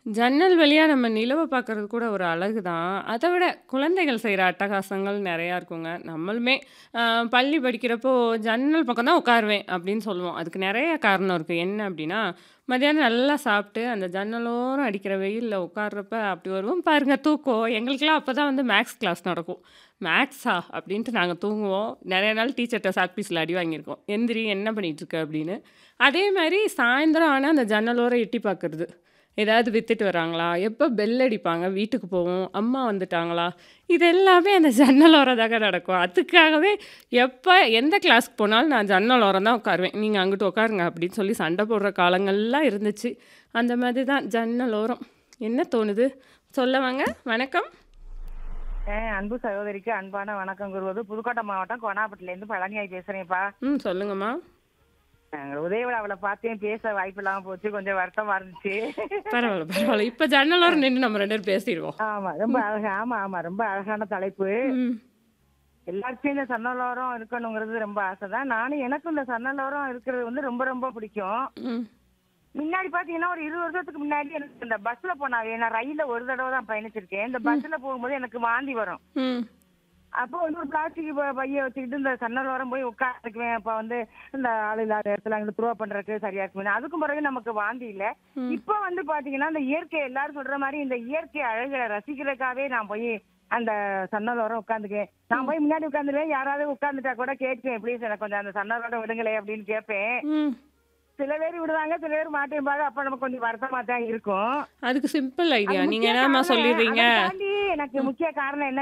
ஜன்னல் வழியா நம்ம நிலவ பார்க்கறது கூட ஒரு அழகு தான். அத விட குழந்தைகள் செய்ற அட்டகாசங்கள் நெறையா இருக்குங்க. நம்மளுமே அ பள்ளி படிக்கிறப்போ ஜன்னல் பக்கம் தான் உட்காருவேன் அப்படின்னு சொல்லுவோம். அதுக்கு நெறைய காரணம் இருக்கு. என்ன அப்படின்னா, மதியானம் நல்லா சாப்பிட்டு அந்த ஜன்னலோரம் அடிக்கிற வெயில்ல உட்கார்றப்ப அப்படி வருவோம் பாருங்க தூக்கம். எங்களுக்கெல்லாம் அப்பதான் வந்து மேத்ஸ் கிளாஸ் நடக்கும். மேத்ஸா அப்படின்ட்டு நாங்க தூங்குவோம். நெறைய நாள் டீச்சர்ட்ட சாக்பீஸ்ல அடி வாங்கியிருக்கோம். எந்திரி என்ன பண்ணிட்டு இருக்க அப்படின்னு. அதே மாரி சாயந்தரம் ஆனா அந்த ஜன்னலோரம் எட்டி பார்க்கறது. ஏதாவது வித்துட்டு வராங்களா? எப்ப பெல் அடிப்பாங்க, வீட்டுக்கு போவோம். அம்மா வந்துட்டாங்களா? இது எல்லாமே அந்த ஜன்னலோரம் தாங்க நடக்கும். அதுக்காகவே எப்ப எந்த கிளாஸ்க்கு போனாலும் நான் ஜன்னல் ஓரம் தான் உட்காருவேன். நீங்க அங்கிட்டு உட்காருங்க அப்படின்னு சொல்லி சண்டை போடுற காலங்கள்லாம் இருந்துச்சு. அந்த மாதிரி தான் ஜன்னல் ஓரம். என்ன தோணுது? சொல்லவாங்க. வணக்கம். ஆ, அன்பு சகோதரிக்கு அன்பான வணக்கம் கூறுவது புதுக்கோட்டை மாவட்டம் கோனாப்பட்டிலேருந்து பழனியாய் பேசுறேன்ப்பா ம் சொல்லுங்கம்மா. நாங்கள் உதயவிழாவில் பார்த்தேன் பேச வாய்ப்பு இல்லாமல் போச்சு கொஞ்சம் வருத்தமா இருந்துச்சு பரவால்ல, பரவால்ல. இப்ப ஜன்னலோரம் நின்னு நம்ம 2 பேரும் பேசிருவோம். ஆமா ரொம்ப அழகா ஆமா ஆமா ரொம்ப அழகான தலைப்பு ம். எல்லாருக்கும் இந்த சன்னலோரம் இருக்கணுங்கிறது ரொம்ப ஆசை தான் நானும் எனக்கும் இந்த சன்னலோரம் இருக்கிறது வந்து ரொம்ப ரொம்ப பிடிக்கும் ம். முன்னாடி பாத்தீங்கன்னா ஒரு இருபது வருஷத்துக்கு முன்னாடி எனக்கு இந்த பஸ்ல போனாவே நான் ரயில்ல ஒரு தடவை தான் பயணிச்சிருக்கேன் இந்த பஸ்ல போகும்போது எனக்கு வாந்தி வரும் ம். அப்போ வந்து ஒரு பிளாஸ்டிக் பைய வச்சுக்கிட்டு இந்த சன்னல் வரம் போய் உட்காந்துக்குவேன் அப்ப வந்து இந்த ஆள் இல்லாத இடத்துல அங்க த்ரோ பண்றதுக்கு சரியா இருக்குமே அதுக்கும் பிறகு நமக்கு வாந்தி இல்ல ம். இப்போ வந்து பாத்தீங்கன்னா இந்த இயற்கை எல்லாரும் சொல்ற மாதிரி இந்த இயற்கை அழகை ரசிக்கிறதுக்காகவே நான் போய் அந்த சன்னல் வரம் உட்காந்துக்குவேன் நான் போய் முன்னாடி உட்காந்துருவேன் யாராவது உட்காந்துட்டா கூட கேட்பேன் ப்ளீஸ் எனக்கு கொஞ்சம் அந்த சன்னலோட விடுங்களே அப்படின்னு கேட்பேன் ம். சில பேர் விடுவாங்க சில பேர் மாட்டேன்பாங்க அப்ப நமக்கு கொஞ்சம் வருத்தமா தான் இருக்கும் அதுக்கு சிம்பிள் ஐடியா. அது நீங்க முக்கிய என்னம்மா காரணம் சொல்லிடுறீங்க? அதை தாண்டி எனக்கு முக்கிய காரணம் என்ன